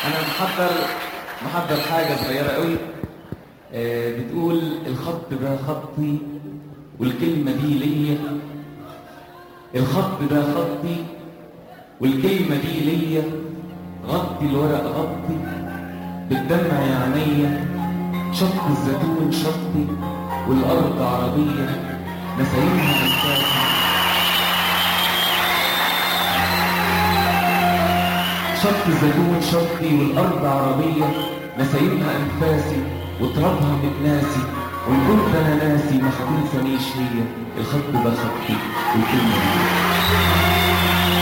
انا محضر محضر حاجه صغيره قوي آه، بتقول الخط ده خطي والكلمه دي ليا الخط ده خطي والكلمه دي ليا غطي الورق غطي بالدمع يا عينيا شط الزيتون شطي والارض عربيه نسايمها اساسا شط الزيتون شطي والأرض عربية نسايمها أنفاسي وترابها متناسي وإن كنت أنا ناسي ما هتنسانيش هي الخط ده خطي والكلمة دي